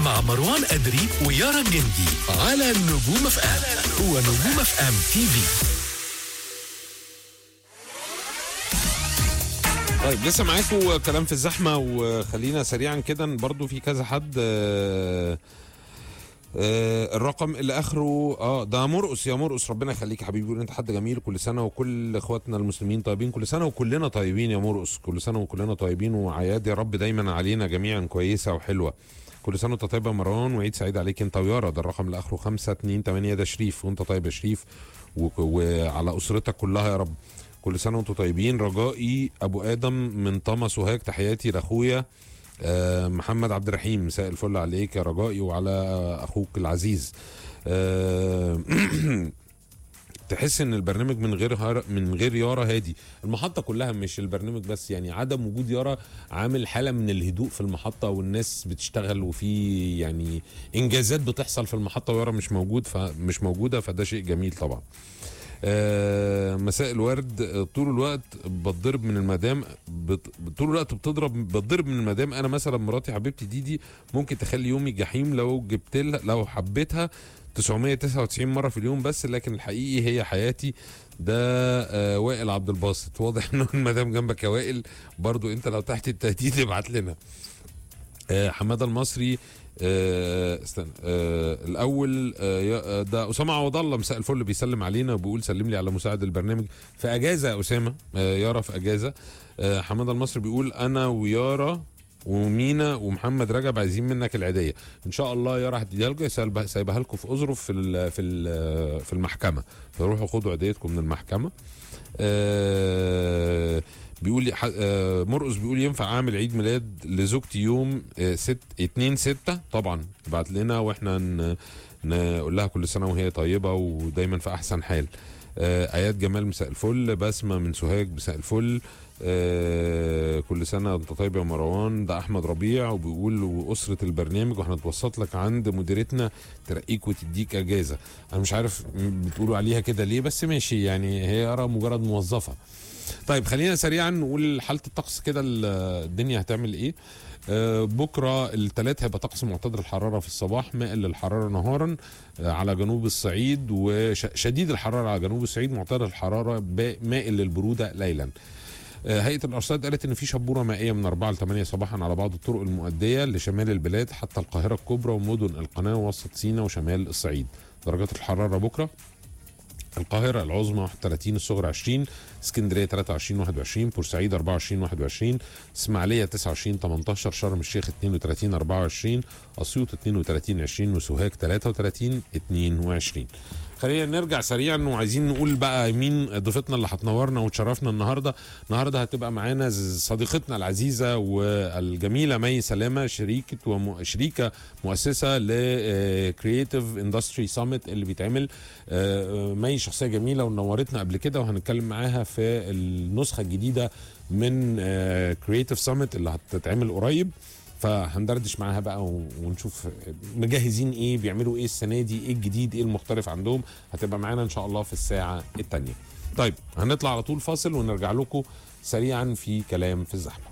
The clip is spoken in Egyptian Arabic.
مع مروان أدري ويارا الجندي على نجوم اف ام هو نجوم اف ام تي في طيب لسه معاكم كلام في الزحمه وخلينا سريعا كده برضو في كذا حد آه، آه، الرقم اللي اخره اه ده مرقص يا مرقص ربنا يخليك يا حبيبي يقول انت حد جميل كل سنه وكل اخواتنا المسلمين طيبين كل سنه وكلنا طيبين يا مرقص كل سنه وكلنا طيبين وعياد يا رب دايما علينا جميعا كويسه وحلوه كل سنه وانت طيب يا مروان وعيد سعيد عليك انت ويارا ده الرقم اللي اخره 5 2 8 ده شريف وانت طيب يا شريف و- وعلى اسرتك كلها يا رب كل سنه وانتم طيبين رجائي ابو ادم من طما سوهاج تحياتي لاخويا آه، محمد عبد الرحيم مساء الفل عليك يا رجائي وعلى اخوك العزيز آه، تحس ان البرنامج من غير هار من غير يارا هادي المحطه كلها مش البرنامج بس يعني عدم وجود يارا عامل حاله من الهدوء في المحطه والناس بتشتغل وفي يعني انجازات بتحصل في المحطه ويارا مش موجود فمش موجوده فده شيء جميل طبعا آه، مساء الورد آه، طول الوقت بتضرب من المدام بت... طول الوقت بتضرب بتضرب من المدام انا مثلا مراتي حبيبتي ديدي ممكن تخلي يومي جحيم لو جبت لها لو حبيتها 999 مره في اليوم بس لكن الحقيقي هي حياتي ده آه وائل عبد الباسط واضح انه المدام جنبك يا وائل برضو انت لو تحت التهديد ابعت لنا آه حماده المصري آه استنى آه الاول آه يا- آه، ده اسامه عوض الله مساء الفل بيسلم علينا وبيقول سلم لي على مساعد البرنامج في اجازه يا اسامه آه يارا في اجازه آه حماده المصري بيقول انا ويارا ومينا ومحمد رجب عايزين منك العيديه ان شاء الله يارا هتديها لكم سايبها سايبها لكم في اظرف في ال في ال في المحكمه فروحوا خدوا عيديتكم من المحكمه آه بيقول لي ح- آه مرقص بيقول ينفع اعمل عيد ميلاد لزوجتي يوم آه ست اتنين ستة طبعا ابعت لنا واحنا ن- نقول لها كل سنه وهي طيبه ودايما في احسن حال آه اياد جمال مساء الفل بسمه من سوهاج مساء الفل آه كل سنه وانت طيب يا مروان ده احمد ربيع وبيقول واسره البرنامج واحنا نتوسط لك عند مديرتنا ترقيك وتديك اجازه انا مش عارف بتقولوا عليها كده ليه بس ماشي يعني هي ارى مجرد موظفه طيب خلينا سريعا نقول حاله الطقس كده ال- الدنيا هتعمل ايه آه، بكره الثلاث هيبقى طقس معتدل الحراره في الصباح مائل للحراره نهارا آه، على جنوب الصعيد وشديد الحراره على جنوب الصعيد معتدل الحراره با- مائل للبروده ليلا آه، هيئه الارصاد قالت ان في شبوره مائيه من 4 ل 8 صباحا على بعض الطرق المؤديه لشمال البلاد حتى القاهره الكبرى ومدن القناه ووسط سيناء وشمال الصعيد درجات الحراره بكره القاهرة العظمى 31 الصغرى 20 اسكندرية 23 21 بورسعيد 24 21 اسماعيلية 29 18 شرم الشيخ 32 24 اسيوط 32 20 وسوهاج 33 22 خلينا نرجع سريعا وعايزين نقول بقى مين ضيفتنا اللي هتنورنا وتشرفنا النهارده النهارده هتبقى معانا ز- صديقتنا العزيزه والجميله مي سلامه شريكه وم... شريكه مؤسسه ل كرييتيف اندستري سامت اللي بيتعمل آه، مي شخصيه جميله ونورتنا قبل كده وهنتكلم معاها في النسخه الجديده من كرييتيف سامت اللي هتتعمل قريب فهندردش معاها بقى و- ونشوف مجهزين ايه بيعملوا ايه السنه دي ايه الجديد ايه المختلف عندهم هتبقى معانا ان شاء الله في الساعه الثانيه طيب هنطلع على طول فاصل ونرجع لكم سريعا في كلام في الزحمه